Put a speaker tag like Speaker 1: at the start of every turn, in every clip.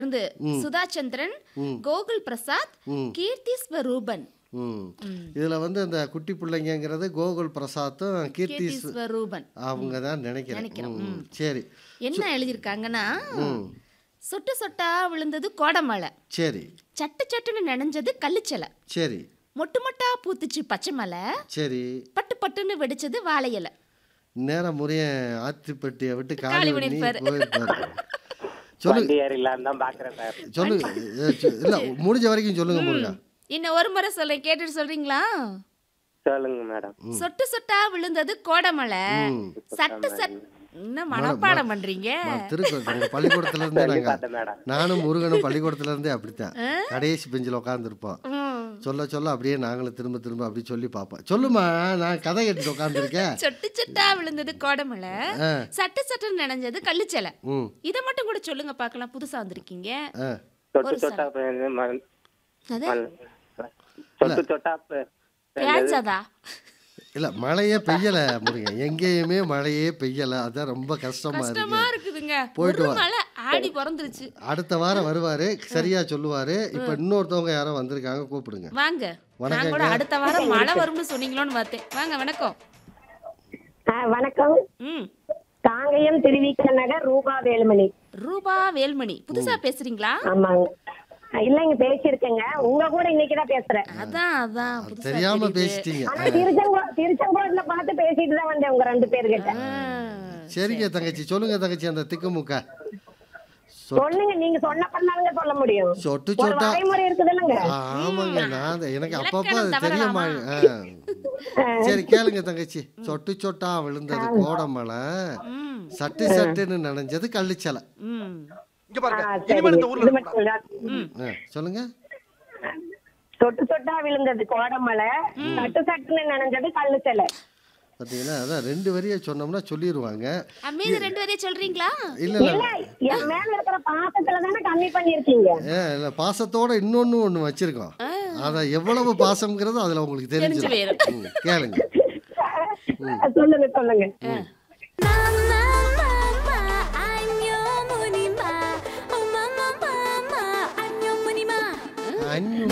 Speaker 1: இருந்து சுதா சந்திரன் கோகுல் பிரசாத் கீர்த்தி ஸ்வரூபன்
Speaker 2: ம் இதில் வந்து அந்த குட்டி பிள்ளைங்கங்கிறது கோகுல் பிரசாத்தும் கீர்த்தி
Speaker 1: கீர்த்தி ஸ்வரூபன்
Speaker 2: அவங்க தான் நினைக்கிறேன் ம், சரி
Speaker 1: என்ன எழுதியிருக்காங்கன்னா சொட்டு சொட்டா விழுந்தது கோடமழை
Speaker 2: சரி
Speaker 1: சட்டு சட்டுன்னு நனைஞ்சது கள்ளுச்சலை
Speaker 2: சரி
Speaker 1: மொட்டு மொட்டா பூத்துச்சு பச்சை மலை
Speaker 2: சரி
Speaker 1: பட்டு பட்டுன்னு வெடிச்சது வாழை இலை
Speaker 2: நேரம் முறையன் ஆத்திப்பட்டியை விட்டு
Speaker 1: காலி
Speaker 2: காலி பண்ணி
Speaker 1: பண்ணிருப்பாரு.
Speaker 2: போயிருப்பாரு சொல்லுங்க
Speaker 3: வண்டி ஏறிடலான்னு தான் பாக்குறேன் சார்
Speaker 2: சொல்லுங்க ஏ, சொ- இல்ல முடிஞ்ச வரைக்கும் சொல்லுங்க முருகா
Speaker 1: இன்னும் ஒரு முறை சொல்றேன் கேட்டுட்டு சொல்றீங்களா
Speaker 3: சொல்லுங்க மேடம்
Speaker 1: சொட்டு சொட்டா விழுந்தது கோடமழை சட்டு சட் என்ன மனப்பாடம் பண்றீங்க
Speaker 2: திருக்குறள் எங்க பள்ளிக்கூடத்துல இருந்தே நாங்க
Speaker 3: பார்த்தேன் மேடம்
Speaker 2: நானும் முருகனும் பள்ளிக்கூடத்துல இருந்தே அப்படித்தான் கடைசி பெஞ்சில் உட்காந்துருப்போம்
Speaker 1: ம்.
Speaker 2: சொல்ல சொல்ல அப்படியே நாங்களும் திரும்ப திரும்ப அப்படி சொல்லி பார்ப்போம் சொல்லுமா நான் கதை கேட்டுட்டு உட்காந்துருக்கேன்
Speaker 1: சொட்டு சொட்டா விழுந்தது கோடமழை சட்டு சட்டுன்னு நனைஞ்சது கள்ளுச்சலை
Speaker 2: ம்
Speaker 1: இதை மட்டும் கூட சொல்லுங்க பார்க்கலாம் புதுசா வந்திருக்கீங்க
Speaker 2: ஆ
Speaker 3: தொட்டு தொட்டா பே- ம-
Speaker 1: அது
Speaker 3: மல்- தொட்டு தொட்டா பே-
Speaker 1: பேஞ்சாதா
Speaker 2: இல்ல மழையே பெய்யல முருகன் எங்கேயுமே மழையே பெய்யல அதான் ரொம்ப கஷ்டமா
Speaker 1: கஷ்டமா
Speaker 2: இருக்கு
Speaker 1: இருக்குதுங்க
Speaker 2: போயிட்டு
Speaker 1: ஒரு
Speaker 2: வா.
Speaker 1: மழை ஆடி பிறந்துருச்சு
Speaker 2: அடுத்த வாரம் வருவாரு சரியா சொல்லுவாரு இப்ப இன்னொருத்தவங்க யாரோ வந்திருக்காங்க கூப்பிடுங்க
Speaker 1: வாங்க நான்
Speaker 2: வணக்கங்க.
Speaker 1: கூட அடுத்த வாரம் மழை வரும்னு சொன்னீங்களோன்னு பார்த்தேன் வாங்க வணக்கம்
Speaker 4: ஆ, வணக்கம்
Speaker 1: ம்
Speaker 4: காங்கயம் திருவிக்க நகர் ரூபா வேலுமணி
Speaker 1: ரூபா வேல்மணி புதுசா பேசுறீங்களா
Speaker 4: ஆமாங்க ஆ, இல்லைங்க பேசியிருக்கேங்க உங்க கூட இன்னைக்கு தான் பேசுறேன்
Speaker 1: அதான் அதான் புதுசா
Speaker 2: தெரியாம
Speaker 1: தெரியுது.
Speaker 2: பேசிட்டீங்க
Speaker 4: ஆனா திருச்செங்கோ திருச்செங்கோட்ல பார்த்து பேசிட்டு தான் வந்தேன் உங்க ரெண்டு பேர்கிட்ட
Speaker 1: ஆ,
Speaker 2: சரிங்க தங்கச்சி சொல்லுங்க தங்கச்சி அந்த திக்குமுக்க
Speaker 4: சொல்லுங்க நீங்க சொன்ன பண்ணாலுங்க சொல்ல முடியும்
Speaker 2: சொட்டு
Speaker 4: ஒரு
Speaker 2: சொட்டா
Speaker 4: வரைமுறை இருக்குது இல்லைங்க
Speaker 2: ஆமாங்க நான் அதை- எனக்கு அப்பப்போ அது
Speaker 1: இலக்கணம்
Speaker 2: தெரிய மா ஆ. சரி கேளுங்க தங்கச்சி சொட்டு சொட்டா விழுந்தது கோடமலை
Speaker 1: ம்
Speaker 2: சட்டு சட்டுன்னு நனைஞ்சது கள்ளிச்சலை
Speaker 1: ம்
Speaker 4: சரி இது மட்டும் இல்ல.
Speaker 2: ஆ, சொல்லுங்க
Speaker 4: சொட்டு சொட்டா விழுந்தது கோடமலை சட்டு சட்டுன்னு நனைஞ்சது கல்லு சிலை
Speaker 2: பார்த்தீங்கன்னா அதான் ரெண்டு வரியை சொன்னோம்னா சொல்லிடுவாங்க
Speaker 1: மீதி ரெண்டு பேரையும் சொல்றீங்களா
Speaker 2: இல்லை
Speaker 4: இல்ல
Speaker 2: இல்லை
Speaker 4: என் மேல இருக்கிற பாசத்துல தானே கம்மி பண்ணிருக்கீங்க
Speaker 2: ஏ இல்லை பாசத்தோட இன்னொன்று ஒன்று வச்சிருக்கோம் அதை எவ்வளவு பாசம்ங்கிறது அதில் உங்களுக்கு
Speaker 1: தெரிஞ்சு
Speaker 2: தெரிஞ்சிடும்
Speaker 1: போயிரும்.
Speaker 2: ம், கேளுங்க
Speaker 4: சொல்லுங்க சொல்லுங்க
Speaker 5: Mama, mama, 안녕 무늬마. Oh, mama, mama, 안녕 무늬마.
Speaker 2: அன்னியும்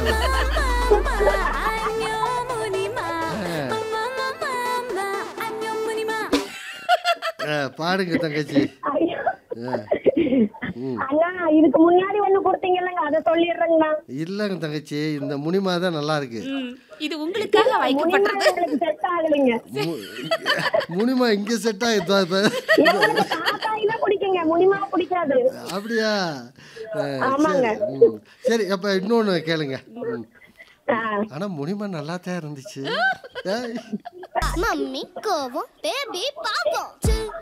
Speaker 5: Mama, 안녕 무늬마. Oh, mama, mama, 안녕 무늬마.
Speaker 2: ஆ, பாடுங்க தங்கச்சி
Speaker 4: ஐயோ.
Speaker 2: ஆ,
Speaker 4: அண்ணா இதுக்கு முன்னாடி ஒண்ணு கொடுத்தீங்கல்லங்க அதை சொல்லிடுறேங்கண்ணா
Speaker 2: இல்லைங்க தங்கச்சி இந்த முனிமா தான் நல்லா இருக்கு
Speaker 1: ம் இது உங்களுக்காக வைக்கப்பட்டது
Speaker 4: எனக்கு செட் ஆகலைங்க
Speaker 2: மு- முனிமா இங்கே செட் ஆகிடுதா இப்போ
Speaker 4: எனக்கு காக்காய் தான் பிடிக்குங்க முனிமா பிடிக்காது
Speaker 2: அப்படியா ஆ,
Speaker 4: ஆமாங்க.
Speaker 2: சரி ம். சரி அப்போ இன்னொன்று கேளுங்க ம்.
Speaker 4: ஆ,
Speaker 2: ஆனா முனிமா நல்லா தான் இருந்துச்சு ஏய்,
Speaker 5: மம்மி கோவம் பேபி பாப்போம்